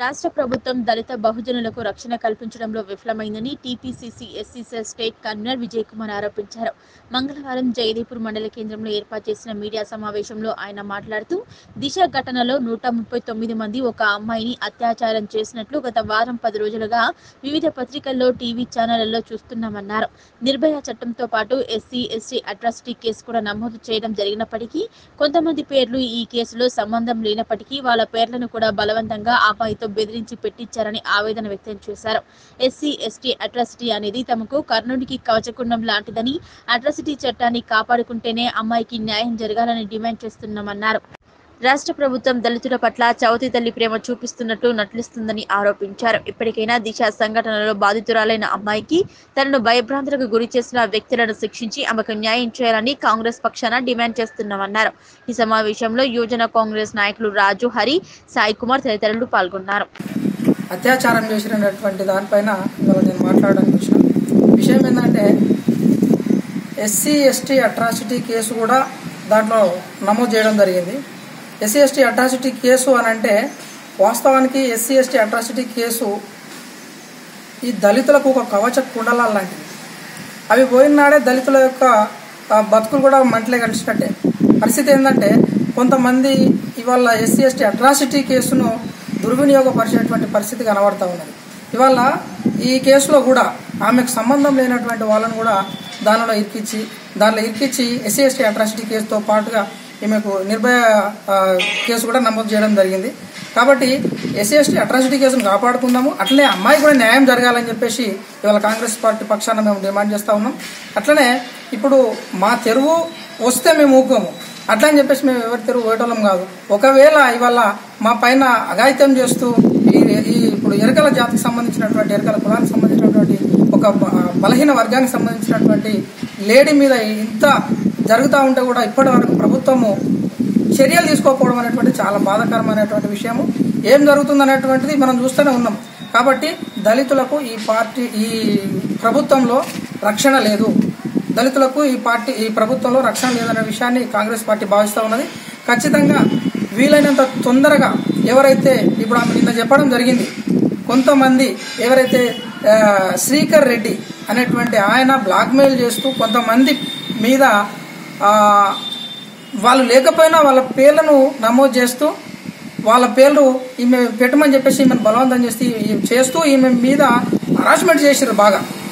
రాష్ట్ర ప్రభుత్వం దళిత బహుజనులకు రక్షణ కల్పించడంలో విఫలమైందని TPCC SC cell state convener Vijay Kumar ఆరోపించారు మంగళవారం జయదేపూర్ మండల కేంద్రంలో ఏర్పాటు చేసిన మీడియా సమావేశంలో ఆయన మాట్లాడుతూ దిశ ఘటనలో నూట ముప్పై తొమ్మిది మంది ఒక అమ్మాయిని అత్యాచారం చేసినట్లు గత వారం పది రోజులుగా వివిధ పత్రికల్లో టీవీ ఛానళ్లలో చూస్తున్నామన్నారు నిర్భయ చట్టంతో పాటు ఎస్సీ ఎస్టీ అట్రాసిటీ కేసు కూడా నమోదు చేయడం జరిగినప్పటికీ కొంతమంది పేర్లు ఈ కేసులో సంబంధం లేనప్పటికీ వాళ్ళ పేర్లను కూడా బలవంతంగా అమ్మాయితో బెదిరించి పెట్టించారని ఆవేదన వ్యక్తం చేశారు ఎస్సీ ఎస్టీ అట్రాసిటీ అనేది తమకు కర్ణుడికి కవచకుండం లాంటిదని అట్రాసిటీ చట్టాన్ని కాపాడుకుంటేనే అమ్మాయికి న్యాయం జరగాలని డిమాండ్ చేస్తున్నామన్నారు రాష్ట్ర ప్రభుత్వం దళితుల పట్ల చౌతి తల్లి ప్రేమ చూపిస్తున్నట్లు నటిస్తుందని ఆరోపించారు ఇప్పటికైనా దిశ సంఘటనలో బాధితురాలైన అమ్మాయికి తనను భయభ్రాంతులకు గురి చేసిన వ్యక్తులను శిక్షించి ఆమెకు న్యాయం చేయాలని కాంగ్రెస్ పక్షాన డిమాండ్ చేస్తున్నామన్నారు ఈ సమావేశంలో యువజన కాంగ్రెస్ నాయకులు రాజు హరి సాయి కుమార్ తదితరులు పాల్గొన్నారు అత్యాచారం చేసినటువంటి దానిపైన ఇవాళ నేను మాట్లాడడానికి వచ్చిన విషయం ఏంటంటే ఎస్సీ ఎస్టీ అట్రాసిటీ కేసు కూడా దాంట్లో నమోదు చేయడం జరిగింది ఎస్సీ ఎస్టీ అట్రాసిటీ కేసు అని అంటే వాస్తవానికి ఎస్సీ ఎస్టీ అట్రాసిటీ కేసు ఈ దళితులకు ఒక కవచ కుండలా లాంటిది అవి పోయినాడే దళితుల యొక్క ఆ, బతుకులు కూడా మంటలే కలిసినట్టే పరిస్థితి ఏంటంటే కొంతమంది ఇవాళ ఎస్సీ ఎస్టీ అట్రాసిటీ కేసును దుర్వినియోగపరిచేటువంటి పరిస్థితి కనబడతా ఉన్నది ఇవాళ ఈ కేసులో కూడా ఆమెకు సంబంధం లేనటువంటి వాళ్ళను కూడా దానిలో ఇరికిచ్చి దానిలో ఇరికిచ్చి ఎస్సీ ఎస్టీ అట్రాసిటీ కేసుతో పాటుగా ఈమెకు నిర్భయ ఆ, కేసు కూడా నమోదు చేయడం జరిగింది కాబట్టి ఎస్సీ ఎస్టీ అట్రాసిటీ కేసును కాపాడుకుందాము అట్లనే అమ్మాయి కూడా న్యాయం జరగాలని చెప్పేసి ఇవాళ కాంగ్రెస్ పార్టీ పక్షాన మేము డిమాండ్ చేస్తా ఉన్నాం అట్లనే ఇప్పుడు మా తెరువు వస్తే మేము ఊకోము అట్లా అని చెప్పేసి మేము ఎవరి తెరువు వేయటం కాదు ఒకవేళ ఇవాళ మా పైన అఘాయిత్యం చేస్తూ ఈ ఈ ఇప్పుడు ఎరకల జాతికి సంబంధించినటువంటి ఎరకల కులానికి సంబంధించినటువంటి ఒక బ- బలహీన వర్గానికి సంబంధించినటువంటి లేడీ మీద ఇంత జరుగుతూ ఉంటే కూడా ఇప్పటి వరకు ప్రభుత్వము చర్యలు తీసుకోకపోవడం అనేటువంటి చాలా బాధాకరమైనటువంటి విషయము ఏం జరుగుతుంది అనేటువంటిది మనం చూస్తూనే ఉన్నాం కాబట్టి దళితులకు ఈ పార్టీ ఈ ప్రభుత్వంలో రక్షణ లేదు దళితులకు ఈ పార్టీ ఈ ప్రభుత్వంలో రక్షణ లేదనే విషయాన్ని కాంగ్రెస్ పార్టీ భావిస్తూ ఉన్నది ఖచ్చితంగా వీలైనంత తొందరగా ఎవరైతే ఇప్పుడు ఆమె నిన్న చెప్పడం జరిగింది కొంతమంది ఎవరైతే ఆ, శ్రీకర్ రెడ్డి అనేటువంటి ఆయన బ్లాక్మెయిల్ చేస్తూ కొంతమంది మీద ఆ, వాళ్ళు లేకపోయినా వాళ్ళ పేర్లను నమోదు చేస్తూ వాళ్ళ పేర్లు ఈమె పెట్టమని చెప్పేసి ఈమెను బలవంతం చేసి చేస్తూ ఈమె మీద హరాస్మెంట్ చేసారు బాగా